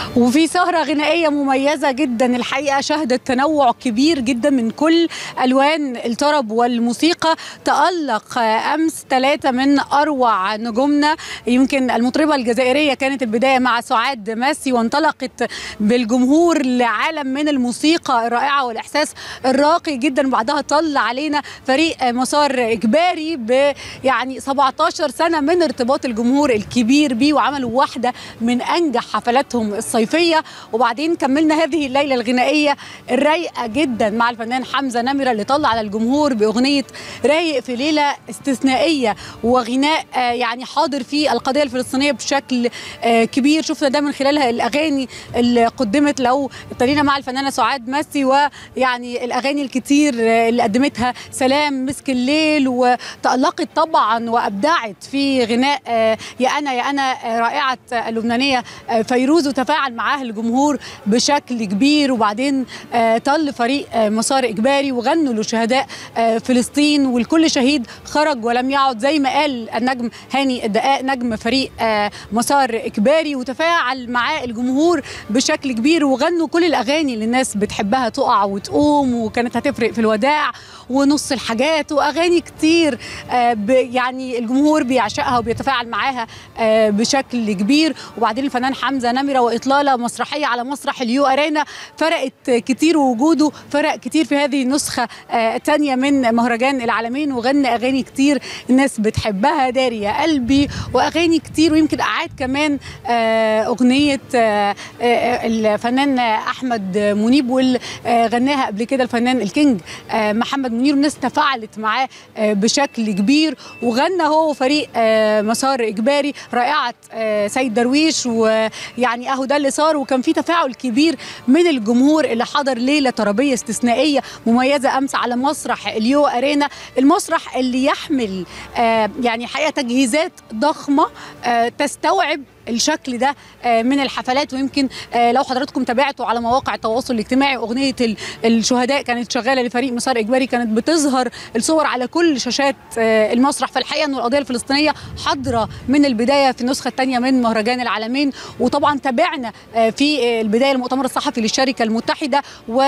وفي سهرة غنائية مميزة جدا الحقيقة شهدت تنوع كبير جدا من كل ألوان الطرب والموسيقى تألق أمس ثلاثة من أروع نجومنا يمكن المطربة الجزائرية كانت البداية مع سعاد ماسي وانطلقت بالجمهور لعالم من الموسيقى الرائعة والإحساس الراقي جدا وبعدها طل علينا فريق مسار إجباري ب يعني 17 سنة من ارتباط الجمهور الكبير بيه وعملوا واحدة من أنجح حفلاتهم الصيفية وبعدين كملنا هذه الليلة الغنائية الرايقة جدا مع الفنان حمزة نمرة اللي طلع على الجمهور بأغنية رايق في ليلة استثنائية وغناء آه، يعني حاضر في القضية الفلسطينية بشكل آه، كبير شفنا ده من خلالها الأغاني اللي قدمت لو ابتدينا مع الفنانة سعاد ماسي ويعني الأغاني الكتير آه، اللي قدمتها سلام مسك الليل وتألقت طبعا وأبدعت في غناء آه، يا أنا يا أنا آه، رائعة آه، اللبنانية آه، فيروز وتفاعل معاه الجمهور بشكل كبير وبعدين آه، طل فريق آه، مسار إجباري وغنوا لشهداء آه، فلسطين والكل شهيد خرج ولم يعد زي ما قال النجم هاني الدقاق نجم فريق آه، مسار إجباري وتفاعل معاه الجمهور بشكل كبير وغنوا كل الأغاني اللي الناس بتحبها تقع وتقوم وكانت هتفرق في الوداع ونص الحاجات واغاني كتير آه، ب- يعني الجمهور بيعشقها وبيتفاعل معاها آه، بشكل كبير وبعدين الفنان حمزه نمره واطلاله مسرحيه على مسرح اليو ارينا فرقت كتير ووجوده فرق كتير في هذه النسخه آه، الثانيه من مهرجان العالمين وغنى اغاني كتير الناس بتحبها داري يا قلبي واغاني كتير ويمكن قعد كمان آه، اغنيه آه، آه، الفنان احمد منيب واللي آه، غناها قبل كده الفنان الكينج آه، محمد منير والناس تفاعلت معاه آه، بشكل كبير وغنى هو وفريق آه، مسار اجباري رائعه آه، سيد درويش ويعني اهو ده اللي صار وكان في تفاعل كبير من الجمهور اللي حضر ليله طربيه استثنائيه مميزه امس على مسرح اليو ارينا المسرح اللي يحمل آه، يعني حقيقه تجهيزات ضخمه آه، تستوعب الشكل ده آه، من الحفلات ويمكن آه، لو حضراتكم تابعتوا على مواقع التواصل الاجتماعي اغنيه ال- الشهداء كانت شغاله لفريق مسار اجباري كانت بتظهر الصور على كل شاشات آه، المسرح فالحقيقه ان القضيه الفلسطينيه حاضره من البدايه في النسخه الثانيه من مهرجان العالمين وطبعا تابعنا آه، في آه، البدايه المؤتمر الصحفي للشركه المتحده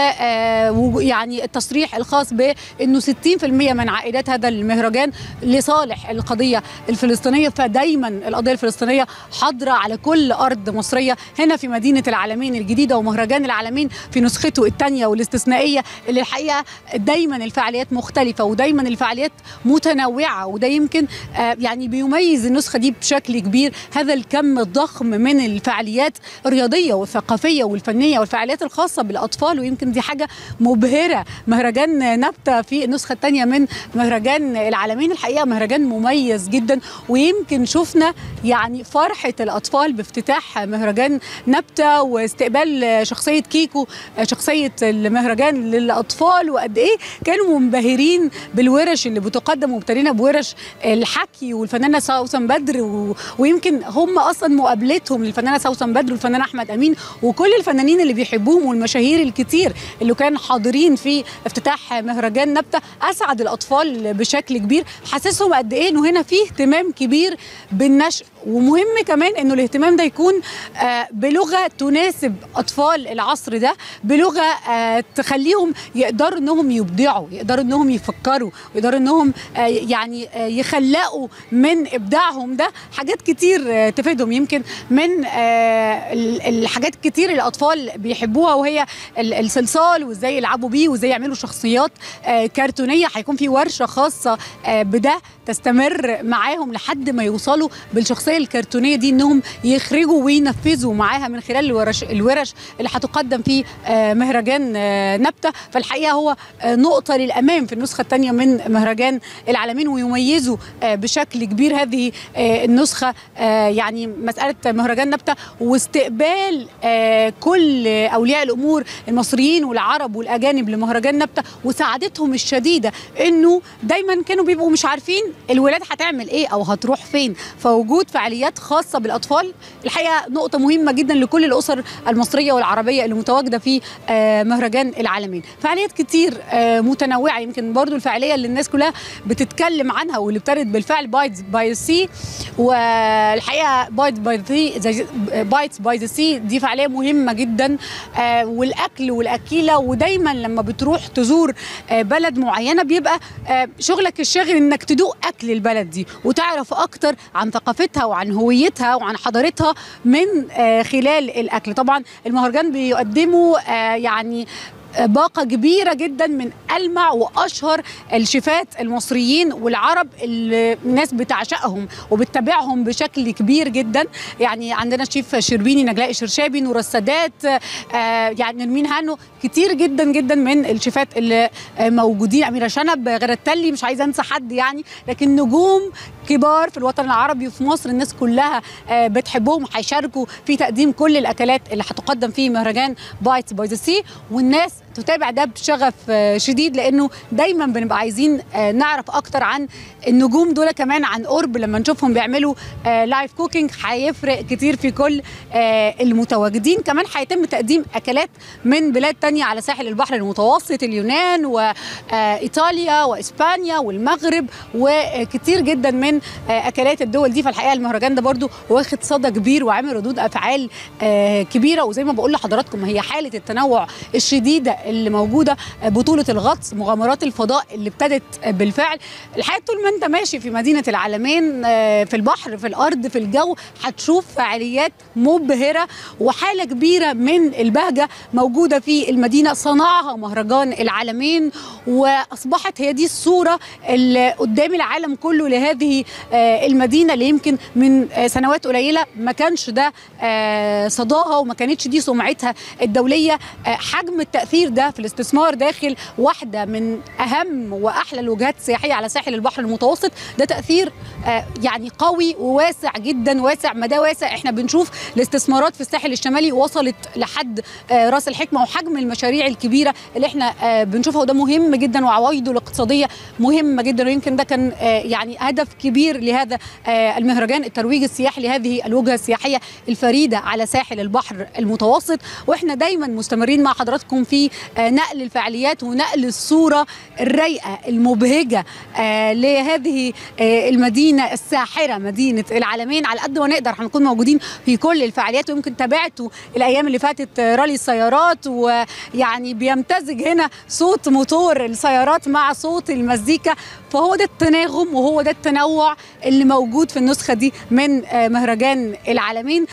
ويعني التصريح الخاص بانه 60% من عائدات هذا المهرجان لصالح القضيه الفلسطينيه فدايما القضيه الفلسطينيه حاضره على كل ارض مصريه هنا في مدينه العالمين الجديده ومهرجان العالمين في نسخته الثانيه والاستثنائيه اللي الحقيقه دايما الفعاليات مختلفه ودايما الفعاليات متنوعه وده يمكن آه، يعني بيميز النسخه دي بشكل كبير هذا الكم الضخم من الفعاليات الرياضيه والثقافيه والفنيه والفعاليات الخاصه بالاطفال ويمكن دي حاجه مبهره مهرجان نبته في النسخه الثانيه من مهرجان العالمين الحقيقه مهرجان مميز جدا ويمكن شفنا يعني فرحه الاطفال بافتتاح مهرجان نبته واستقبال شخصيه كيكو شخصيه المهرجان للاطفال وقد ايه كانوا منبهرين بالورش اللي بتقدم وابتدينا بورش الحكي والفنانه سوسن بدر و... ويمكن هم اصلا مقابلتهم للفنانه سوسن بدر والفنان احمد امين وكل الفنانين اللي بيحبوهم والمشاهير الكتير اللي كانوا حاضرين في افتتاح مهرجان نبته اسعد الاطفال بشكل كبير حاسسهم قد ايه انه هنا فيه اهتمام كبير بالنشء ومهم كمان انه الاهتمام ده يكون آه، بلغه تناسب اطفال العصر ده بلغه آه، تخليهم يقدروا انهم يبدعوا يقدروا انهم يفكروا يقدروا انهم آه، يعني آه، يخلقوا من ابداعهم ده حاجات كتير آه، تفيدهم يمكن من آه، ال- الحاجات كتير الاطفال بيحبوها وهي ال- الصلصال وازاي يلعبوا بيه وازاي يعملوا شخصيات آه، كرتونيه هيكون في ورشه خاصه آه، بده تستمر معاهم لحد ما يوصلوا بالشخصيه الكرتونيه دي انهم يخرجوا وينفذوا معاها من خلال الورش الورش اللي هتقدم في آه، مهرجان آه، نبته فالحقيقه هو آه، نقطه للامام في النسخه الثانيه من مهرجان العالمين ويميزوا آه، بشكل كبير هذه آه، النسخه آه، يعني مساله مهرجان نبته واستقبال آه، كل اولياء الامور المصريين والعرب والاجانب لمهرجان نبته وسعادتهم الشديده انه دايما كانوا بيبقوا مش عارفين الولاد هتعمل ايه او هتروح فين فوجود فعاليات خاصه بالاطفال الحقيقه نقطه مهمه جدا لكل الاسر المصريه والعربيه اللي متواجده في آه، مهرجان العالمين فعاليات كتير آه، متنوعه يمكن برضو الفعاليه اللي الناس كلها بتتكلم عنها واللي ابتدت بالفعل بايتس باي سي والحقيقه بايت باي ذا بايتس باي ذا سي دي فعاليه مهمه جدا آه، والاكل والاكيله ودايما لما بتروح تزور آه، بلد معينه بيبقى آه، شغلك الشاغل انك تدوق اكل البلد دي وتعرف اكتر عن ثقافتها وعن هويتها وعن حضارتها من آه، خلال الاكل طبعا المهرجان بيقدموا آه، يعني باقة كبيرة جدا من ألمع وأشهر الشيفات المصريين والعرب اللي الناس بتعشقهم وبتتابعهم بشكل كبير جدا يعني عندنا الشيف شربيني نجلاء الشرشابي نور السادات آه يعني نرمين هانو كتير جدا جدا من الشيفات اللي آه موجودين أميرة شنب غير التلي مش عايزة أنسى حد يعني لكن نجوم كبار في الوطن العربي وفي مصر الناس كلها آه بتحبهم هيشاركوا في تقديم كل الأكلات اللي هتقدم في مهرجان بايتس باي ذا سي والناس تتابع ده بشغف آه، شديد لانه دايما بنبقى عايزين آه، نعرف اكتر عن النجوم دول كمان عن قرب لما نشوفهم بيعملوا لايف كوكينج هيفرق كتير في كل آه، المتواجدين كمان هيتم تقديم اكلات من بلاد تانية على ساحل البحر المتوسط اليونان وايطاليا واسبانيا والمغرب وكتير جدا من آه، اكلات الدول دي فالحقيقه المهرجان ده برضو واخد صدى كبير وعامل ردود افعال آه، كبيره وزي ما بقول لحضراتكم هي حاله التنوع الشديده اللي موجوده آه، بطوله الغطس مغامرات الفضاء اللي ابتدت آه، بالفعل الحقيقه طول ما انت ماشي في مدينه العالمين آه، في البحر في الارض في الجو هتشوف فعاليات مبهره وحاله كبيره من البهجه موجوده في المدينه صنعها مهرجان العالمين واصبحت هي دي الصوره اللي قدام العالم كله لهذه آه، المدينه اللي يمكن من آه، سنوات قليله ما كانش ده آه، صداها وما كانتش دي سمعتها الدوليه آه، حجم التاثير ده في الاستثمار داخل واحده من اهم واحلى الوجهات السياحيه على ساحل البحر المتوسط ده تاثير آه، يعني قوي وواسع جدا واسع مدى واسع احنا بنشوف الاستثمارات في الساحل الشمالي وصلت لحد آه، راس الحكمه وحجم المشاريع الكبيره اللي احنا آه، بنشوفها وده مهم جدا وعوائده الاقتصاديه مهمه جدا ويمكن ده كان آه، يعني هدف كبير لهذا آه، المهرجان الترويج السياحي لهذه الوجهه السياحيه الفريده على ساحل البحر المتوسط واحنا دايما مستمرين مع حضراتكم في آه، نقل الفعاليات ونقل الصوره الرايقه المبهجه آه، لهذه آه، المدينه الساحره مدينه العالمين على قد ما نقدر هنكون موجودين في كل الفعاليات ويمكن تابعتوا الايام اللي فاتت آه، رالي السيارات ويعني بيمتزج هنا صوت موتور السيارات مع صوت المزيكا فهو ده التناغم وهو ده التنوع اللي موجود في النسخه دي من آه، مهرجان العالمين